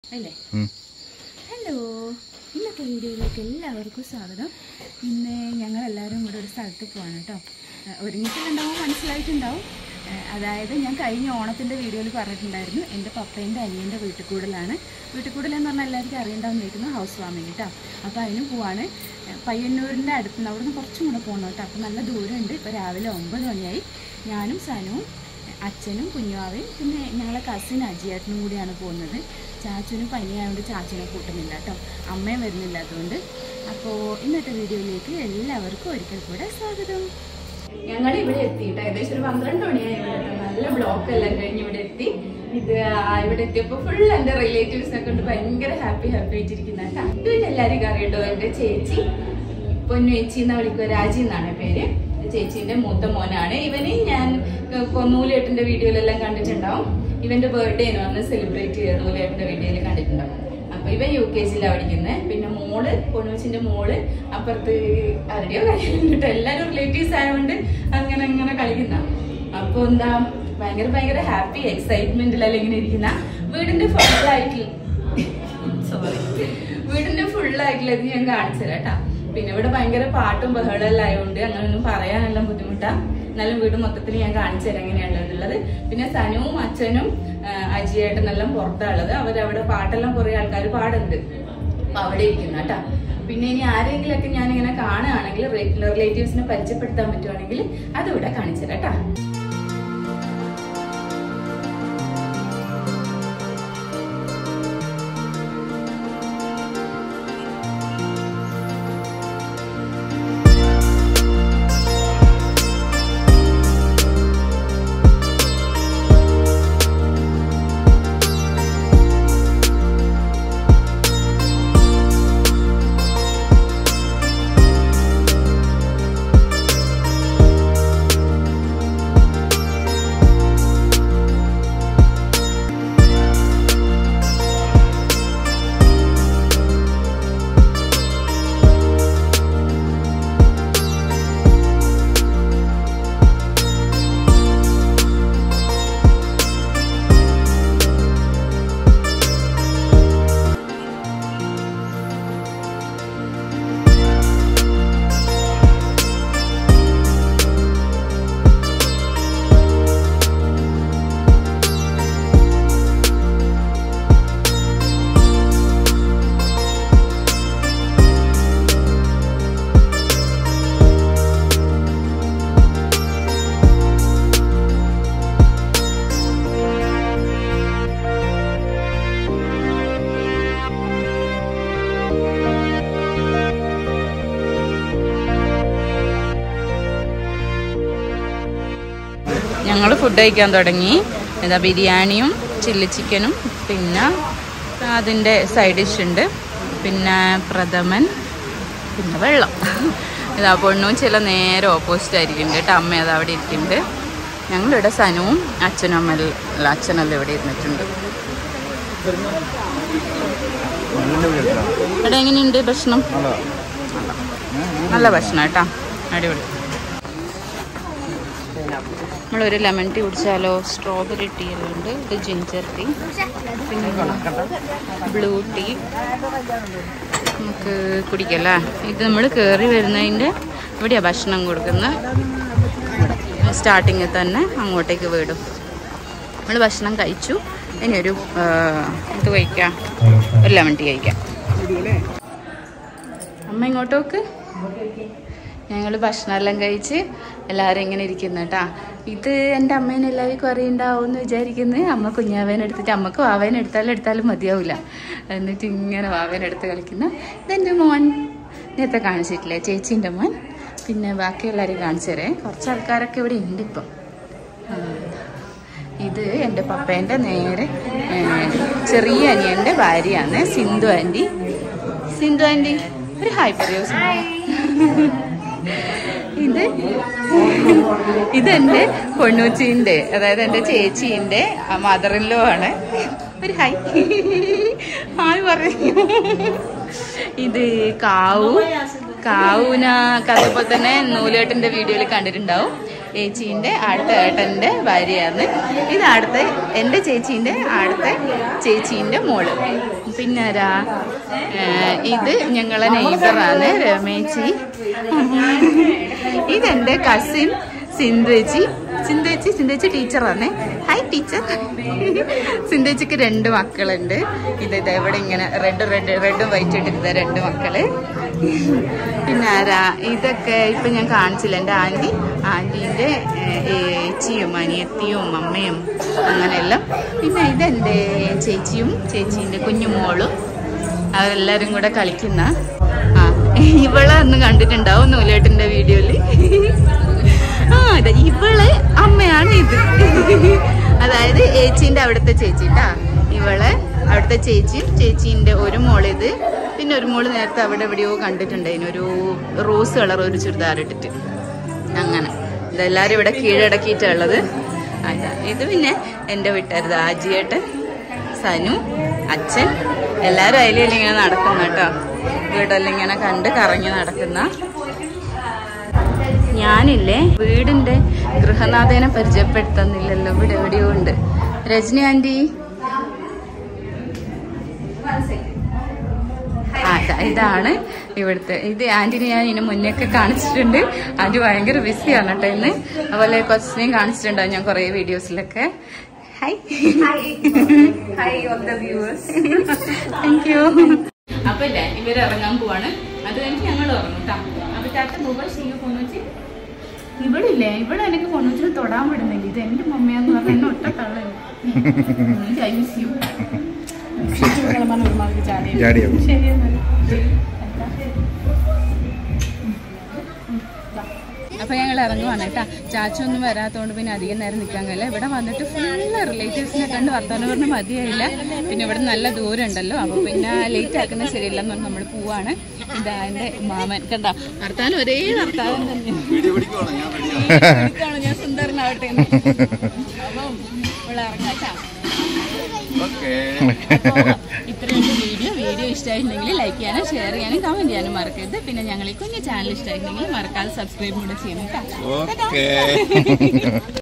അല്ലേ ഉം. ഹലോ ഇന്നത്തെ വീഡിയോയിലേക്ക് എല്ലാവർക്കും സ്വാഗതം ഇന്ന് ഞങ്ങൾ എല്ലാവരും കൂടെ ഒരു സ്ഥലത്ത് പോവാണ് കേട്ടോ ഏഹ് ഒരുങ്ങിയിട്ടുണ്ടാവും മനസ്സിലായിട്ടുണ്ടാവും ഏഹ് അതായത് ഞാൻ കഴിഞ്ഞ ഓണത്തിൻ്റെ വീഡിയോയിൽ പറഞ്ഞിട്ടുണ്ടായിരുന്നു എൻ്റെ പപ്പേൻ്റെ അനിയൻ്റെ വീട്ടിൽ കൂടുതലാണ് വീട്ടിൽ കൂടുതലെന്ന് പറഞ്ഞാൽ എല്ലാവർക്കും അറിയണ്ടാവുന്ന ചോദിക്കുന്നു ഹൗസ് വാമിങ് കേട്ടോ അപ്പോൾ അതിന് പോവാണ് ഏഹ് പയ്യന്നൂരിൻ്റെ അടുത്ത് നിന്ന് അവിടെ നിന്ന് കുറച്ചും കൂടെ പോകണം കേട്ടോ അപ്പോൾ നല്ല ദൂരമുണ്ട് ഇപ്പോൾ രാവിലെ ഒമ്പത് മണിയായി ഞാനും സനുവും അച്ഛനും കുഞ്ഞുവാവയും പിന്നെ ഞങ്ങളെ കസിൻ അജിയേട്ടനും കൂടിയാണ് പോകുന്നത് ചാച്ചുവിന് പനിയായതുകൊണ്ട് ചാച്ചുവിനെ കൂട്ടുന്നില്ല കേട്ടോ അമ്മയും വരുന്നില്ല അതുകൊണ്ട് അപ്പോൾ ഇന്നത്തെ വീഡിയോയിലേക്ക് എല്ലാവർക്കും ഒരിക്കൽ കൂടെ സ്വാഗതം ഞങ്ങൾ ഇവിടെ എത്തിയിട്ട് ഏകദേശം ഒരു പന്ത്രണ്ട് മണിയായി ഇവിടെ എത്താൻ. നല്ല ബ്ലോക്ക് എല്ലാം കഴിഞ്ഞ് ഇവിടെ എത്തി ഇത് ആ, ഇവിടെ എത്തിയപ്പോൾ ഫുൾ എൻ്റെ റിലേറ്റീവ്സിനെ കൊണ്ട് ഭയങ്കര ഹാപ്പി ഹാപ്പി ആയിട്ടിരിക്കുന്ന കേട്ടോ ഇത് എല്ലാവരും അറിയട്ടോ എൻ്റെ ചേച്ചി പൊന്നു ചേച്ചി എന്നാ വിളിക്കുക രാജി എന്നാണ് പേര് ചേച്ചീന്റെ മൂത്ത മോനാണ് ഇവന് ഞാൻ നൂലേട്ടന്റെ വീഡിയോയിലെല്ലാം കണ്ടിട്ടുണ്ടാവും ഇവന്റെ ബർത്ത്ഡേ അന്ന് സെലിബ്രേറ്റ് ചെയ്ത നൂലേട്ടന്റെ വീഡിയോയിൽ കണ്ടിട്ടുണ്ടാവും അപ്പൊ ഇവൻ യു കെ ജിയിലാണ് പഠിക്കുന്നത് പിന്നെ മോള് പൊണ്ണൂച്ചിന്റെ മോള് അപ്പുറത്ത് ആരുടെയോ കളിക്കുന്നുണ്ട് എല്ലാരും റിലേറ്റീവ്സ് ആയതുകൊണ്ട് അങ്ങനെ അങ്ങനെ കളിക്കുന്ന അപ്പൊ എന്താ ഭയങ്കര ഭയങ്കര ഹാപ്പി എക്സൈറ്റ്മെന്റിലല്ല ഇങ്ങനെ ഇരിക്കുന്ന വീടിന്റെ ഫുള്ളായിട്ട് സോറി വീടിന്റെ ഫുള്ളായിട്ടുള്ളത് ഞാൻ കാണിച്ചു തരാം കേട്ടാ പിന്നെ ഇവിടെ ഭയങ്കര പാട്ടും ബഹളം എല്ലാം ആയതുകൊണ്ട് അങ്ങനെയൊന്നും പറയാനെല്ലാം ബുദ്ധിമുട്ടാ എന്നാലും വീട് മൊത്തത്തിൽ ഞാൻ കാണിച്ചു തരാം എങ്ങനെയാണുള്ളത് പിന്നെ സനുവും അച്ഛനും ആ, അജിയേട്ടനെല്ലാം പുറത്താണുള്ളത് അവരവിടെ പാട്ടെല്ലാം കുറെ ആൾക്കാർ പാടുന്നുണ്ട് അപ്പൊ അവിടെ ഇരിക്കുന്ന കേട്ടാ പിന്നെ ഇനി ആരെങ്കിലൊക്കെ ഞാൻ ഇങ്ങനെ കാണുകയാണെങ്കിൽ റിലേറ്റീവ്സിനെ പരിചയപ്പെടുത്താൻ പറ്റുവാണെങ്കിൽ അതിവിടെ കാണിച്ചു തരാം കേട്ടാ ഞങ്ങൾ ഫുഡ് കഴിക്കാൻ തുടങ്ങി ഇതാ ബിരിയാണിയും ചില്ലി ചിക്കനും പിന്നെ അതിൻ്റെ സൈഡ് ഡിഷ് ഉണ്ട് പിന്നെ പ്രഥമൻ പിന്നെ വെള്ളം ഇതാ പൊണ്ണും ചില നേരെ ഓപ്പോസിറ്റ് ആയിരിക്കുന്നുണ്ട് കേട്ടോ അമ്മ അത് അവിടെ ഇരിക്കുന്നുണ്ട് ഞങ്ങളിവിടെ സനുവും അച്ഛനും അമ്മ അച്ഛനെല്ലാം ഇവിടെ ഇരുന്നിട്ടുണ്ട് ഇവിടെ എങ്ങനെയുണ്ട് ഭക്ഷണം നല്ല ഭക്ഷണം കേട്ടോ അടിപൊളി നമ്മളൊരു ലെമൺ ടീ കുടിച്ചാലോ സ്ട്രോബെറി ടീ എല്ലാം ഉണ്ട് ഇത് ജിഞ്ചർ ടീ പിന്നെ ബ്ലൂ ടീ നമുക്ക് കുടിക്കല്ലേ ഇത് നമ്മൾ കയറി വരുന്നതിൻ്റെ ഇവിടെയാണ് ഭക്ഷണം കൊടുക്കുന്നത് സ്റ്റാർട്ടിങ്ങിൽ തന്നെ അങ്ങോട്ടേക്ക് വിടും നമ്മൾ ഭക്ഷണം കഴിച്ചു ഇനി ഒരു ആ, ഇത് കഴിക്കാം ഒരു ലെമൺ ടീ കഴിക്കാം അമ്മ ഇങ്ങോട്ട് നോക്ക് ഞങ്ങൾ ഭക്ഷണമെല്ലാം കഴിച്ച് എല്ലാവരും ഇങ്ങനെ ഇരിക്കുന്നു കേട്ടാ ഇത് എൻ്റെ അമ്മേനെ എല്ലാവർക്കും അറിയണ്ടാവും എന്ന് വിചാരിക്കുന്നത് അമ്മ കുഞ്ഞാവേനെ എടുത്തിട്ട് അമ്മക്ക് വാവേനെ എടുത്താലും എടുത്താലും മതിയാവില്ല എന്നിട്ട് ഇങ്ങനെ വാവേനെ എടുത്ത് കളിക്കുന്ന ഇതെൻ്റെ മോൻ നേരത്തെ കാണിച്ചിട്ടില്ലേ ചേച്ചീൻ്റെ മോൻ പിന്നെ ബാക്കി എല്ലാവരെയും കാണിച്ചു തരേ കുറച്ച് ആൾക്കാരൊക്കെ ഇവിടെ ഉണ്ട് ഇപ്പം ആ. ഇത് എൻ്റെ പപ്പേൻ്റെ നേരെ ഏ, ചെറിയ അനിയൻ്റെ ഭാര്യയാണ് സിന്ധു ആൻറ്റി സിന്ധു ആൻറ്റി ഒരു ഹായ് പറയൂ ഇത് ഇതെന്റെ പൊണ്ണൂച്ചീൻ്റെ അതായത് എൻ്റെ ചേച്ചീൻ്റെ മദറിലോ ആണ് ഒരു ഹായ് ഹായ് പറയൂ ഇത് കാവു കാവുന അതേപോലെ തന്നെ നൂലേട്ടൻ്റെ വീഡിയോയിൽ കണ്ടിട്ടുണ്ടാവും ചേച്ചീൻ്റെ അടുത്ത ഏട്ടൻ്റെ ഭാര്യയാണ് ഇത് അടുത്ത എൻ്റെ ചേച്ചീൻ്റെ അടുത്ത ചേച്ചീൻ്റെ മോള് പിന്നെ ആരാ ഏഹ് ഇത് ഞങ്ങളെ നെയ്ബറാണ് രമേച്ചി ഇതെൻ്റെ കസിൻ സിന്ധുവേച്ചി സിന്ധുവേച്ചി സിന്ധുവേച്ചി ടീച്ചറാണ് ഹായ് ടീച്ചർ സിന്ധുവേച്ചിക്ക് രണ്ട് മക്കളുണ്ട് ഇത് ഇത് ഇവിടെ ഇങ്ങനെ റെഡ് റെഡ് റെഡും വൈറ്റ് ഇട്ടിരുന്ന രണ്ട് മക്കള് പിന്നെ ആരാ ഇതൊക്കെ ഇപ്പൊ ഞാൻ കാണിച്ചില്ല എൻ്റെ ആൻറ്റി ആൻറ്റീൻ്റെ ഏച്ചിയും അനിയത്തിയും അമ്മയും അങ്ങനെയെല്ലാം പിന്നെ ഇതെൻ്റെ ചേച്ചിയും ചേച്ചീൻ്റെ കുഞ്ഞുമോളും അവരെല്ലാരും കൂടെ കളിക്കുന്ന ആ ഇവളെ ഒന്ന് കണ്ടിട്ടുണ്ടാവും നൂലേട്ടിന്റെ വീഡിയോയില് ആ അതെ ഇവള് അമ്മയാണ് ഇത് അതായത് ഏച്ചീന്റെ അവിടുത്തെ ചേച്ചി ട്ടാ ഇവളെ അവിടുത്തെ ചേച്ചിയും ചേച്ചീന്റെ ഒരു മോളിത് പിന്നെ ഒരു മോള് നേരത്തെ അവിടെ എവിടെയോ കണ്ടിട്ടുണ്ടായിരുന്നു ഒരു റോസ് കളർ ഒരു ചുരിദാർ ഇട്ടിട്ട് അങ്ങനെ ഇതെല്ലാരും ഇവിടെ കീഴടക്കിയിട്ടുള്ളത് അതാ ഇത് പിന്നെ എൻ്റെ വീട്ടുകാരത് ആജിയേട്ടൻ സനു അച്ഛൻ എല്ലാവരും അതിലും ഇങ്ങനെ നടക്കുന്ന കേട്ടോ വീടെല്ലാം ഇങ്ങനെ കണ്ട് കറങ്ങി നടക്കുന്ന ഞാനില്ലേ വീടിന്റെ ഗൃഹനാഥനെ പരിചയപ്പെടുത്തുന്നില്ലല്ലോ ഇവിടെ എവിടെയോ ഉണ്ട് രജനി ആന്റി ആ, ഇതാ- ഇതാണ് ഇവിടുത്തെ ഇത് ആന്റിനെ ഞാൻ ഇതിന് മുന്നേ കാണിച്ചിട്ടുണ്ട് ആന്റി ഭയങ്കര ബിസിയാണ് കേട്ടോ ഇന്ന് അതുപോലെ കൊച്ചിനെയും കാണിച്ചിട്ടുണ്ടാവും ഞാൻ കുറേ വീഡിയോസിലൊക്കെ hi hi all the viewers thank you അപ്പൊ ഇല്ലേ ഇവര് ഇറങ്ങാൻ പോവാണ് അത് കഴിഞ്ഞ് ഞങ്ങൾ ഇറങ്ങും കേട്ടോ അപ്പൊ ചാറ്റ മൊബൈൽ ചെയ്യ കൊണ്ടുവച്ച് ഇവിടെ ഇല്ലേ ഇവിടെ എനിക്ക് കൊണ്ടുവച്ചിട്ട് തൊടാൻ വിടുന്നില്ല ഇത് എന്റെ മമ്മയാന്ന് പറഞ്ഞ എന്നെ ഒട്ട തള്ളല്ലേ ഐ മിസ് യു ഒരുമാതിരി ചാടിയത് ചാടിയോ? ശരിയെന്നാല് അപ്പൊ ഞങ്ങൾ ഇറങ്ങുവാണ് കേട്ടാ ചാച്ചു ഒന്നും വരാത്തോണ്ട് പിന്നെ അധികം നേരം നിൽക്കാൻ കഴിയില്ല ഇവിടെ വന്നിട്ട് ഫുള്ള് റിലേറ്റീവ്സിനെ കണ്ട് വർത്താനം പറഞ്ഞ് മതിയായില്ല പിന്നെ ഇവിടെ നല്ല ദൂരം ഉണ്ടല്ലോ അപ്പൊ പിന്നെ ലേറ്റ് ആക്കുന്നത് ശരിയല്ലെന്ന് പറഞ്ഞ് നമ്മൾ പോവാണ് ഇതാ എന്റെ മാമൻ കണ്ട വർത്താനം ഒരേ വർത്താനം തന്നെ ഞാൻ സുന്ദരനാവട്ടെ എന്ന്. അപ്പം ഇവിടെ ഇറങ്ങാട്ടാ ഇത്രയുണ്ട് വീഡിയോ വീഡിയോ ഇഷ്ടമായിട്ടുണ്ടെങ്കിൽ ലൈക്ക് ചെയ്യാനും ഷെയർ ചെയ്യാനും കമന്റ് ചെയ്യാനും മറക്കരുത് പിന്നെ ഞങ്ങൾ ഈ കുഞ്ഞു ചാനൽ ഇഷ്ടമായിട്ടുണ്ടെങ്കിൽ മറക്കാതെ സബ്സ്ക്രൈബ് കൂടെ ചെയ്യണം കേട്ടോ ഓക്കേ